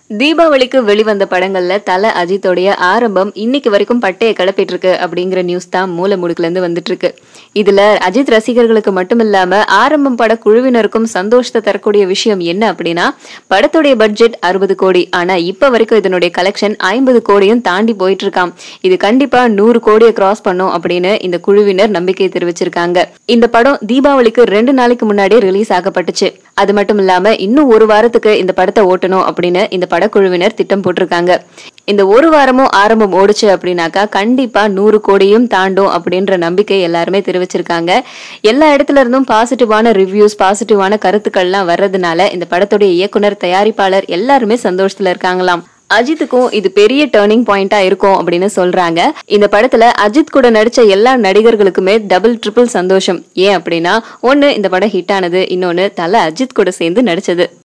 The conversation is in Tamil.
தீபாவளிக்கு வெளிவந்த படங்கள்ல தல அஜித்தோடைய ஆரம்பம் இன்னைக்கு வரைக்கும் பட்டைய கிளப்பிட்டு இருக்கு அப்படிங்கிற நியூஸ் தான் மூல முடுக்குல இருந்து வந்துட்டு இருக்கு இதுல அஜித் ரசிகர்களுக்கு மட்டும் இல்லாம ஆரம்பம் பட குழுவினருக்கும் சந்தோஷத்தை தரக்கூடிய விஷயம் என்ன அப்படின்னா படத்துடைய பட்ஜெட் அறுபது கோடி ஆனா இப்ப வரைக்கும் இதனுடைய கலெக்ஷன் ஐம்பது கோடியும் தாண்டி போயிட்டு இருக்காம் இது கண்டிப்பா நூறு கோடியை கிராஸ் பண்ணும் அப்படின்னு இந்த குழுவினர் நம்பிக்கை தெரிவிச்சிருக்காங்க இந்த படம் தீபாவளிக்கு ரெண்டு நாளைக்கு முன்னாடியே ரிலீஸ் ஆகப்பட்டுச்சு அது மட்டும் இல்லாம இன்னும் ஒரு வாரத்துக்கு இந்த படத்தை ஓட்டணும் அப்படின்னு இந்த படக்குழுவினர் திட்டம் போட்டிருக்காங்க இந்த ஒரு வாரமும் ஆரம்பம் ஓடுச்சு அப்படின்னாக்கா கண்டிப்பா நூறு கோடியும் தாண்டும் அப்படின்ற நம்பிக்கை எல்லாருமே தெரிவிச்சிருக்காங்க எல்லா இடத்துல இருந்தும் பாசிட்டிவான ரிவ்யூஸ் பாசிட்டிவான கருத்துக்கள்லாம் வர்றதுனால இந்த படத்துடைய இயக்குனர் தயாரிப்பாளர் எல்லாருமே சந்தோஷத்துல இருக்காங்களாம் அஜித்துக்கும் இது பெரிய டேர்னிங் பாயிண்டா இருக்கும் அப்படின்னு சொல்றாங்க இந்த படத்துல அஜித் கூட நடிச்ச எல்லா நடிகர்களுக்குமே டபுள் ட்ரிபிள் சந்தோஷம் ஏன் அப்படின்னா ஒன்னு இந்த படம் ஹிட் ஆனது இன்னொன்னு தல அஜித் கூட சேர்ந்து நடிச்சது